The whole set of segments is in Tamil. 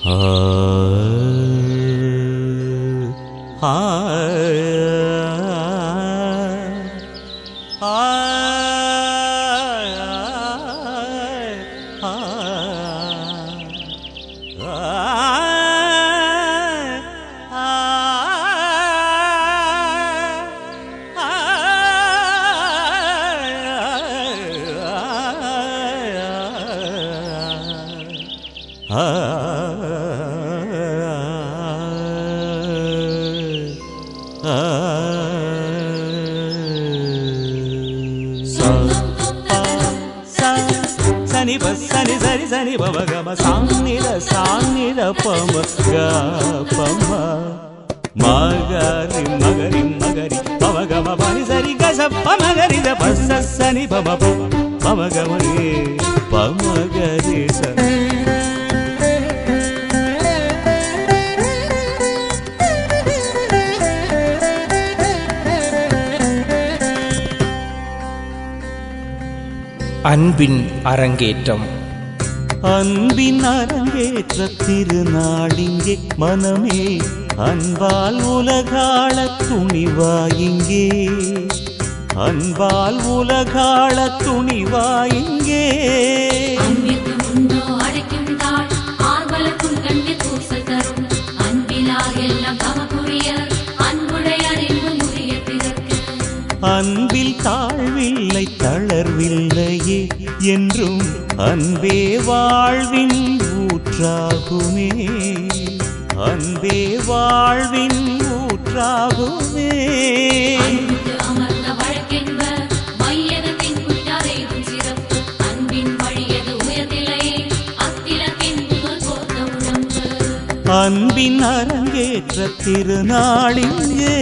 சனி ப சனி சரி சனி பவ கம சாநித சாநித பம க பம மகரி மகரி மகரி பவ கம பனி சரி கச பமகரி த பச சனி பம ப பம கமரி பமகரி ச அன்பின் அரங்கேற்றம் அன்பின் அரங்கேற்ற திருநாளிங்கே மனமே அன்பால் உலகாள துணிவாயிங்கே அன்பால் உலகாள துணிவாயிங்கே அன்பிற்கு உண்டோ அடைக்கும் தாழ் ஆர்வலக்கும் கண்டு கூசல் தரும் அன்பிலாக எல்லாம் தமக்குரிய அன்புடைய அறிவு முறிய பிறக்கு அன்பில் தாழ்வில்லை தளர்வில்லையே என்றும் அன்பே வாழ்வின் ஊற்றாகுமே அன்பே வாழ்வின் ஊற்றாகுமே அன்புக்கு அமர்ந்த வழக்கென்ப மையகத்தின் குற்றாரையும் சிறப்பு அன்பின் வழியது உயர்நிலையே அத்திலத்தின் முதல் போர்த்த உடம்பு அன்பின் அரங்கேற்ற திருநாளிங்கே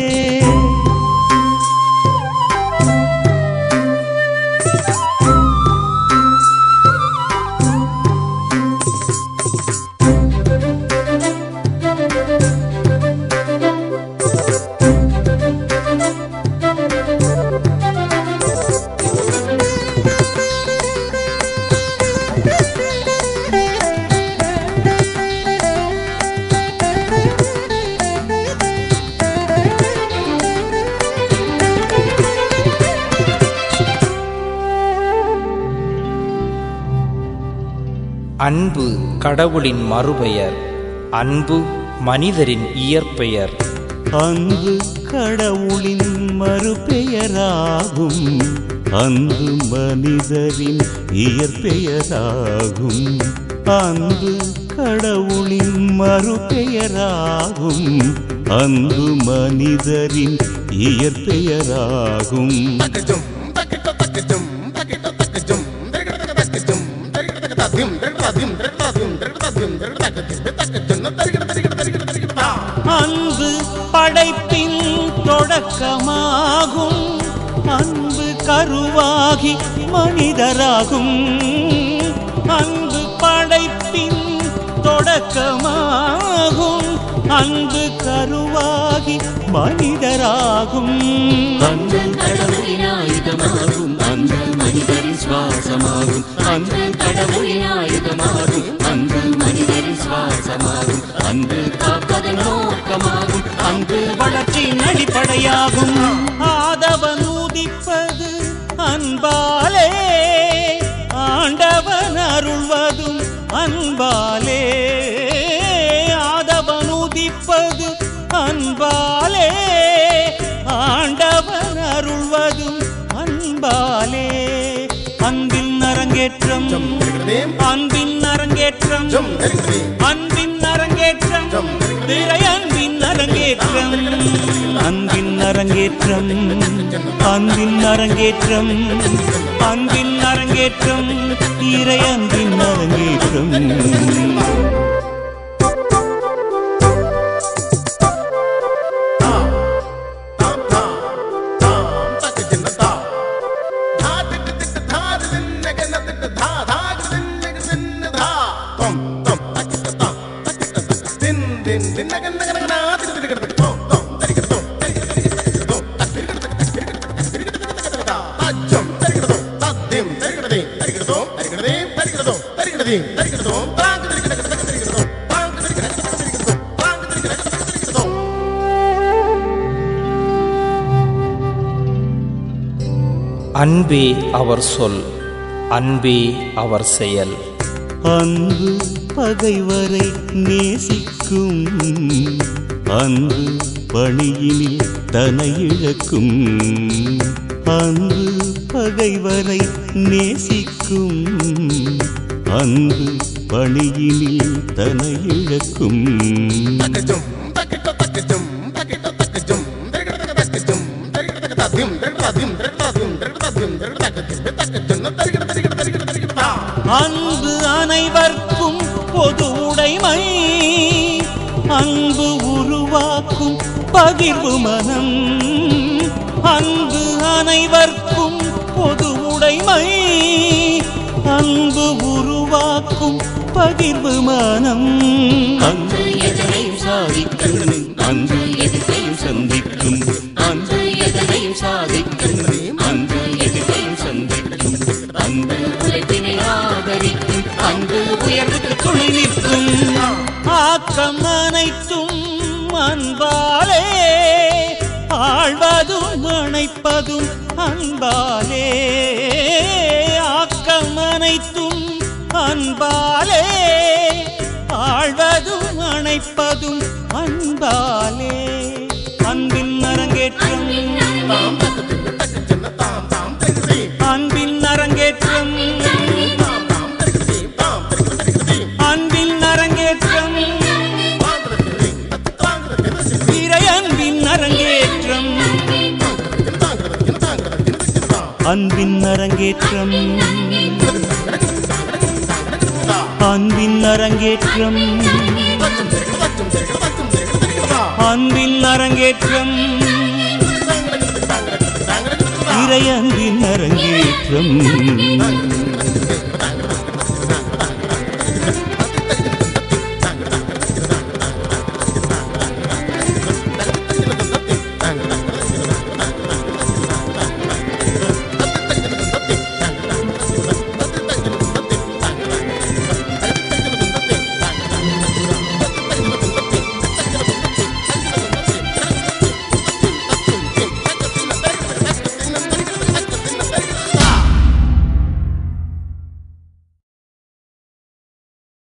அன்பு கடவுளின் மறுபெயர் அன்பு மனிதரின் இயற்பெயர் அன்பு கடவுளின் மறுபெயராகும் அன்பு மனிதரின் இயற்பெயராகும் அன்பு கடவுளின் மறுபெயராகும் அன்பு மனிதரின் இயற்பெயராகும் அன்பு படைப்பின் தொடக்கமாகும் அன்பு கருவாகி மனிதராகும் அன்பு படைப்பின் தொடக்கமாகும் அன்பு கருவாகி மனிதராகும் அன்பு கடவுளின் ஆயுதமாகும் அன்பு மனிதரின் சுவாசமாகும் அன்பு கடவுளின் ஆயுதமாகும் அன்பு மனிதரின் சுவாசமாகும் அன்பு காப்பதன் நோக்கமாகும் அன்பு வளர்ச்சியின் அடிப்படையாகும் ஆதவன் உதிப்பது அன்பாலே ஆண்டவன் அருள்வதும் அன்பாலே ஆதவன் உதிப்பது அன்பாலே ஆண்டவன் அருள்வதும் அன்பாலே அன்பின் அரங்கேற்றம் அன்பின் அரங்கேற்றம் அன்பின் அரங்கேற்றம் திரை அன்பின் அரங்கேற்றம் அன்பின் அரங்கேற்றம் அன்பின் அரங்கேற்றம் அன்பின் அரங்கேற்றம் இறை அன்பின் அரங்கேற்றம் அன்பே அவர் சொல் அன்பே அவர் செயல் அன்பு பகைவரை நேசிக்கும் அன்பு பணியினில் தனை இழக்கும் அன்பு பகைவரை நேசிக்கும் அன்பு பணியினில் தனை இழக்கும் அன்பு அனைவர்க்கும் பொது உடைமை அன்பு உருவாக்கும் பகிர்வு மனம் அன்பு அனைவர்க்கும் பொது உடைமை அன்பு உருவாக்கும் பகிர்வு மனம் அன்பு எதனையும் சாதிக்கும் அன்பு எதிர்ப்பையும் சந்திக்கும் அன்பு எதனையும் சாதிக்கும் அன்பு எதிர்ப்பையும் சந்திக்கும் அன்பு உழைப்பினை ஆதரிக்கும் அன்பு உயர்வுக்கு துணை நிற்கும் ஆக்கம் அனைத்தும் அன்பாலே ஆழ்வதும் அணைப்பதும் அன்பாலே ஆக்கம் அனைத்தும் அன்பாலே ஆழ்வதும் அணைப்பதும் அன்பாலே அன்பின் அரங்கேற்றம் அன்பின் அரங்கேற்றம் அன்பின் அரங்கேற்றம் இறை அன்பின் அரங்கேற்றம் அன்பின் அரங்கேற்றம் அன்பின் அரங்கேற்றம் அன்பின் அரங்கேற்றம் இறை அன்பின் அரங்கேற்றம்